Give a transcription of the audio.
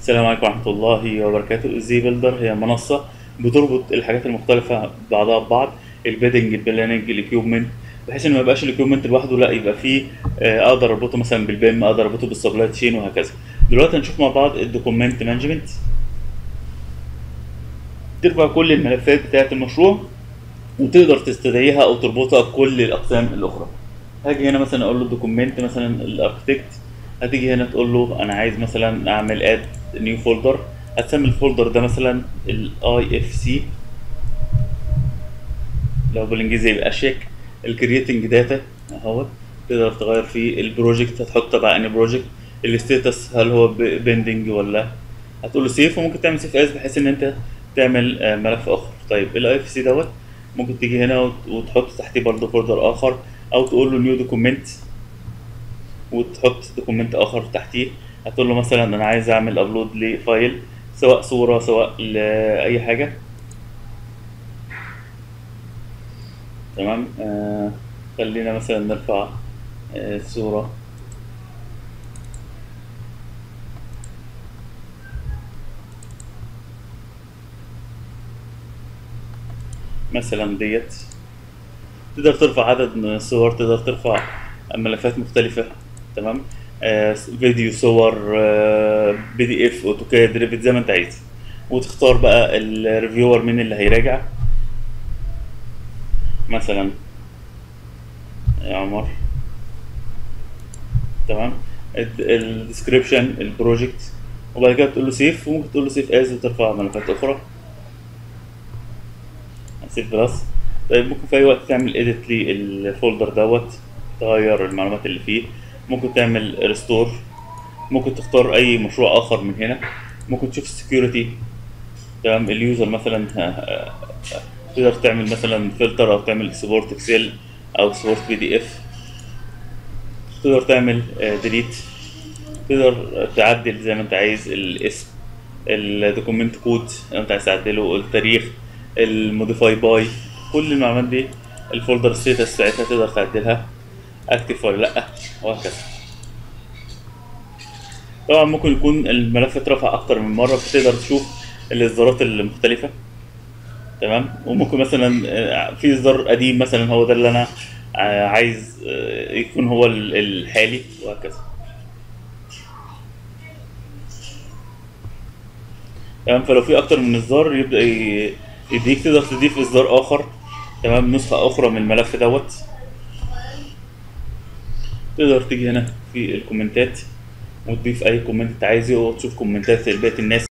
السلام عليكم ورحمة الله وبركاته زي بيلدر هي منصة بتربط الحاجات المختلفة بعضها ببعض البيدنج البلاننج الاكيوبمنت بحيث ان ما يبقاش الاكيوبمنت لوحده لا يبقى فيه آه، اقدر اربطه مثلا بالبيم اقدر اربطه بالسبلاي تشين وهكذا دلوقتي هنشوف مع بعض الدوكيومنت مانجمنت ترفع كل الملفات بتاعة المشروع وتقدر تستدعيها او تربطها بكل الاقسام الاخرى هاجي هنا مثلا اقول له دوكيومنت مثلا الاركتكت هتيجي هنا تقول له انا عايز مثلا اعمل اد نيو فولدر هتسمي الفولدر ده مثلا الاي اف سي لو بالانجليزي يبقى اشيك الكرييتنج داتا اهوت تقدر تغير فيه البروجكت هتحط تبع اني بروجكت الستاتس هل هو بيندنج ولا هتقول له سيف وممكن تعمل سيف از بحيث ان انت تعمل آه، ملف اخر طيب الاي اف سي دوت ممكن تيجي هنا وت- وتحط تحتيه برضه فولدر اخر او تقول له نيو دوكيمنت وتحط دوكيمنت اخر تحتيه هتقول له مثلا انا عايز اعمل ابلود لفايل سواء صورة سواء لأي حاجة تمام آه خلينا مثلا نرفع آه صورة مثلا ديت تقدر ترفع عدد من الصور تقدر ترفع ملفات مختلفة تمام آه فيديو صور آه بي دي اف اوتوكاد ريفت زي ما انت عايز وتختار بقى الريفيور مين اللي هيراجع مثلا يا عمر تمام الديسكريبشن البروجكت وبعد كده تقول له سيف وممكن تقول له سيف از وترفع ملفات اخرى سيف بلس طيب ممكن في اي وقت تعمل اديت للفولدر دوت تغير المعلومات اللي فيه ممكن تعمل ريستور ممكن تختار اي مشروع اخر من هنا ممكن تشوف السكيورتي تمام اليوزر مثلا ه- ه- تقدر تعمل مثلا فلتر او تعمل سبورت اكسل او سبورت بي دي اف تقدر تعمل ديليت تقدر تعدل زي ما انت عايز الاسم الدوكيمنت كود لو انت عايز تعدله التاريخ الموديفاي باي كل المعلومات دي الفولدر ستاتس بتاعتها تقدر تعدلها اكتف ولا لا وهكذا طبعا ممكن يكون الملف اترفع اكتر من مره فتقدر تشوف الاصدارات المختلفه تمام وممكن مثلا آه، في اصدار قديم مثلا هو ده اللي انا آه، عايز آه، يكون هو ال- الحالي وهكذا تمام فلو في اكتر من اصدار يبدا ي- يديك تقدر تضيف اصدار اخر تمام نسخه اخرى من الملف دوت تقدر تيجي هنا في الكومنتات وتضيف اي كومنت انت عايزه وتشوف كومنتات بقيه الناس